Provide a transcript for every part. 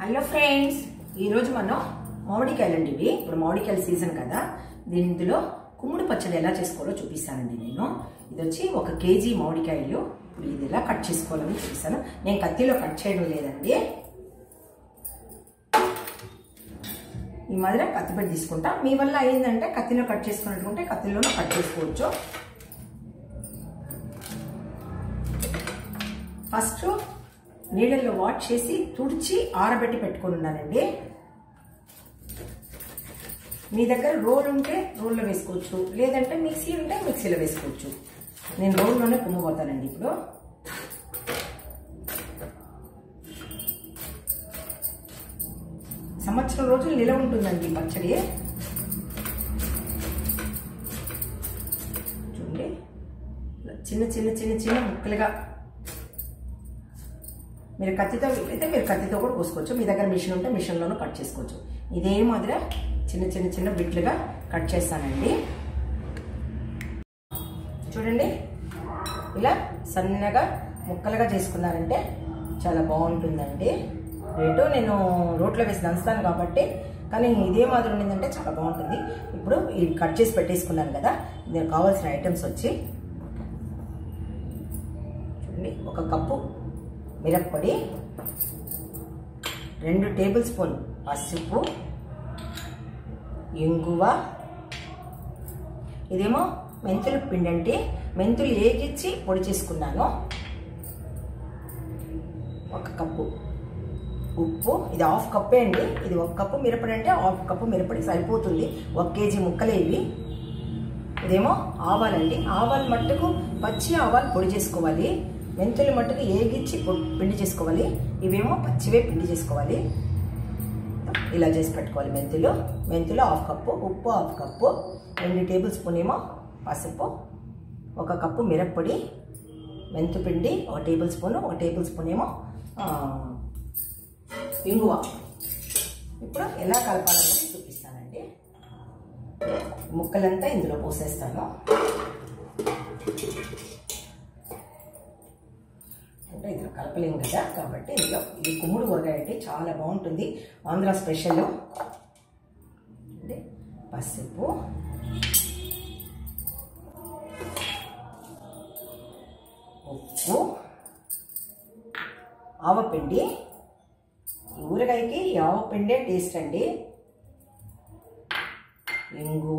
hello friends ఈరోజు మనం మామిడికాయలండి ఇవి ఇప్పుడు మామిడికాయల సీజన్ కదా దీని ఇందులో కుమ్ముడు పచ్చడి ఎలా చేసుకోవాలో చూపిస్తానండి నేను ఇది వచ్చి ఒక కేజీ మామిడికాయలు ఇప్పుడు ఇది ఎలా కట్ చేసుకోవాలని చూపిస్తాను నేను కత్తిలో కట్ చేయడం లేదండి ఈ మాదిరి కత్తి పెట్టి తీసుకుంటా మీ వల్ల అయిందంటే కత్తిలో కట్ చేసుకున్నట్టుంటే కత్తిలోనూ కట్ చేసుకోవచ్చు ఫస్ట్ నీళ్ళల్లో వాష్ చేసి తుడిచి ఆరబెట్టి పెట్టుకొని ఉన్నానండి మీ దగ్గర రోల్ ఉంటే రోల్లో వేసుకోవచ్చు లేదంటే మిక్సీ ఉంటే మిక్సీలో వేసుకోవచ్చు నేను రోల్లోనే కుమ్మబోతానండి ఇప్పుడు సంవత్సరం రోజులు నిలవ ఉంటుందండి ఈ పచ్చడి చూడండి ఇలా చిన్న చిన్న చిన్న చిన్న ముక్కలుగా మీరు కత్తితో అయితే మీరు కత్తితో కూడా కోసుకోవచ్చు మీ దగ్గర మిషన్ ఉంటే మిషన్లోనూ కట్ చేసుకోవచ్చు ఇదే మాదిరి చిన్న చిన్న చిన్న బిట్లుగా కట్ చేస్తానండి చూడండి ఇలా సన్నగా ముక్కలుగా చేసుకున్నారంటే చాలా బాగుంటుందండి రేటు నేను రోట్లో వేసి దంచుతాను కాబట్టి కానీ ఇదే మాదిరి ఉండిందంటే చాలా బాగుంటుంది ఇప్పుడు ఇవి కట్ చేసి పెట్టేసుకున్నాను కదా దీనికి కావాల్సిన ఐటమ్స్ వచ్చి చూడండి ఒక కప్పు మిరప్పొడి రెండు టేబుల్ స్పూన్ పసుపు ఇంగువ ఇదేమో మెంతుల పిండి అంటే మెంతులు ఏగిచ్చి పొడి చేసుకున్నాను ఒక కప్పు ఉప్పు ఇది హాఫ్ కప్పే అండి ఇది ఒక కప్పు మిరపడి అంటే హాఫ్ కప్పు మిరపడి సరిపోతుంది ఒక కేజీ ముక్కలే ఇవి ఇదేమో ఆవాలండి ఆవాలు మట్టుకు పచ్చి ఆవాలు పొడి చేసుకోవాలి మెంతులు మట్టుకు ఏగిచ్చి పిండి చేసుకోవాలి ఇవేమో పచ్చివే పిండి చేసుకోవాలి ఇలా చేసి పెట్టుకోవాలి మెంతులు మెంతులు హాఫ్ కప్పు ఉప్పు హాఫ్ కప్పు రెండు టేబుల్ స్పూన్ ఏమో పసుపు ఒక కప్పు మిరప్పొడి మెంతు పిండి ఒక టేబుల్ స్పూన్ ఒక టేబుల్ స్పూన్ ఏమో ఇంగువ ఇప్పుడు ఎలా కలపాలనేది చూపిస్తానండి ముక్కలంతా ఇందులో పోసేస్తాను అంటే ఇందులో కలపలేం కదా కాబట్టి ఇందులో ఇది కుమ్ముడు ఊరగాయ అంటే చాలా బాగుంటుంది ఆంధ్ర స్పెషల్ అంటే పసుపు ఉప్పు ఆవపిండి ఈ ఊరగాయకి ఈ ఆవపిండే టేస్ట్ అండి ఇంగువ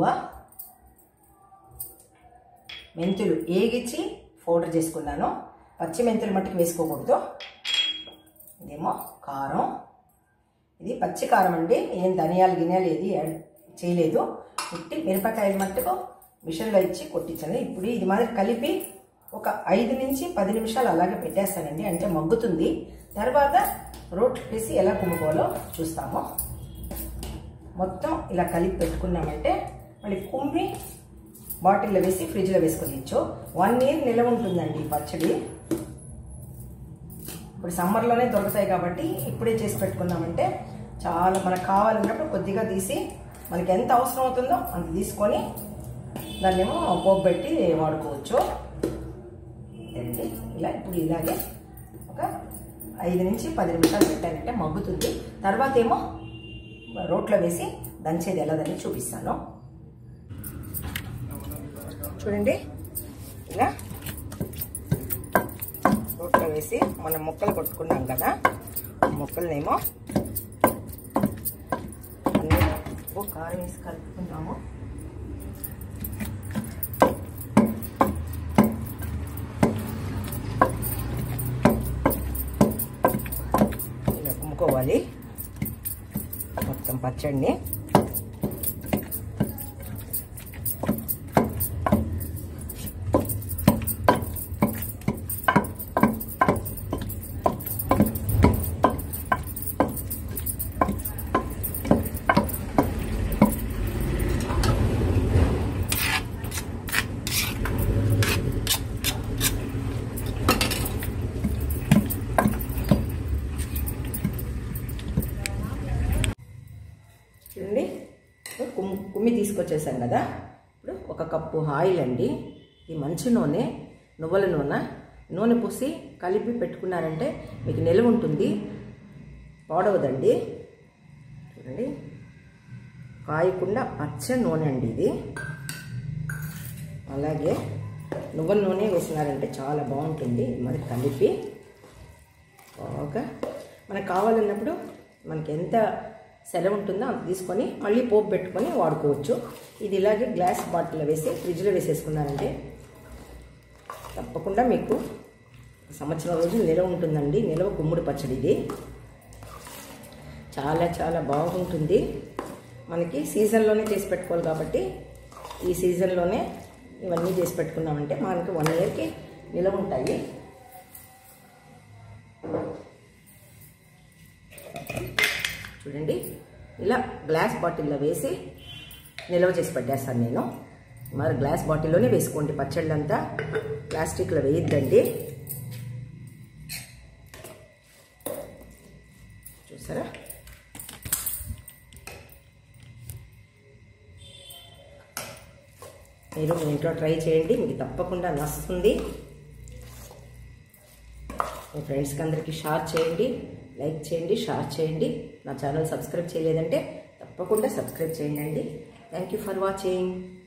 మెంతులు ఏగిచ్చి పౌడర్ చేసుకున్నాను పచ్చి మెంతులు మట్టుకు వేసుకోకూడదు ఇదేమో కారం ఇది పచ్చి కారం అండి ఏం ధనియాలు గినియాలు ఏది చేయలేదు ఉట్టి మిరపకాయలు మట్టుకు మిషన్లో ఇచ్చి కొట్టించాను ఇప్పుడు ఇది మాదిరి కలిపి ఒక ఐదు నుంచి పది నిమిషాలు అలాగే పెట్టేస్తానండి అంటే మగ్గుతుంది తర్వాత రోట్లు వేసి ఎలా కుమ్ముకోవాలో చూస్తాము మొత్తం ఇలా కలిపి పెట్టుకున్నామంటే మళ్ళీ కుమ్మి బాటిల్లో వేసి ఫ్రిడ్జ్లో వేసుకోవచ్చు వన్ ఇయర్ నిలవ ఉంటుందండి ఈ పచ్చడి ఇప్పుడు సమ్మర్లోనే దొరుకుతాయి కాబట్టి ఇప్పుడే చేసి పెట్టుకున్నామంటే చాలా మనకు కావాలన్నప్పుడు కొద్దిగా తీసి మనకి ఎంత అవసరం అవుతుందో అంత తీసుకొని దాన్ని ఏమో పోపు పెట్టి వాడుకోవచ్చు అండి ఇలా ఇప్పుడు ఇలాగే ఒక ఐదు నుంచి పది నిమిషాలు పెట్టానంటే మగ్గుతుంది తర్వాత ఏమో రోట్లో వేసి దంచేది ఎలాదని చూపిస్తాను చూడండి ఇలా రోట్లో వేసి మనం ముక్కలు కొట్టుకున్నాం కదా ముక్కలనేమో అన్ని ఉప్పు కారం వేసి కలుపుకుందాము ఇలా కుమ్ముకోవాలి మొత్తం పచ్చడిని చూడండి కుమ్మి కుమ్మి తీసుకొచ్చేసాం కదా ఇప్పుడు ఒక కప్పు ఆయిల్ అండి ఈ మంచి నూనె నువ్వుల నూనె నూనె పూసి కలిపి పెట్టుకున్నారంటే మీకు నిల్వ ఉంటుంది పాడవదండి చూడండి కాయకుండా పచ్చ నూనె అండి ఇది అలాగే నువ్వుల నూనె వేసినారంటే చాలా బాగుంటుంది మరి కలిపి బాగా మనకు కావాలన్నప్పుడు మనకి ఎంత సెలవు ఉంటుందో అంత తీసుకొని మళ్ళీ పోపు పెట్టుకొని వాడుకోవచ్చు ఇది ఇలాగే గ్లాస్ బాటిల్లో వేసి ఫ్రిడ్జ్లో వేసేసుకున్నారంటే తప్పకుండా మీకు సంవత్సరం రోజులు నిలవ ఉంటుందండి నిలవ గుమ్మడి పచ్చడి ఇది చాలా చాలా బాగుంటుంది మనకి సీజన్లోనే చేసి పెట్టుకోవాలి కాబట్టి ఈ సీజన్లోనే ఇవన్నీ చేసి పెట్టుకున్నామంటే మనకి వన్ ఇయర్కి నిలవ ఉంటాయి చూడండి ఇలా గ్లాస్ బాటిల్లో వేసి నిల్వ చేసి పెట్టేస్తాను నేను మరి గ్లాస్ బాటిల్లోనే వేసుకోండి పచ్చళ్ళంతా ప్లాస్టిక్లో వేయద్దండి చూసారా మీరు మీ ఇంట్లో ట్రై చేయండి మీకు తప్పకుండా నచ్చుతుంది మీ ఫ్రెండ్స్కి అందరికీ షేర్ చేయండి లైక్ చేయండి షేర్ చేయండి నా ఛానల్ సబ్స్క్రైబ్ చేయలేదంటే తప్పకుండా సబ్స్క్రైబ్ చేయండి థ్యాంక్ యూ ఫర్ వాచింగ్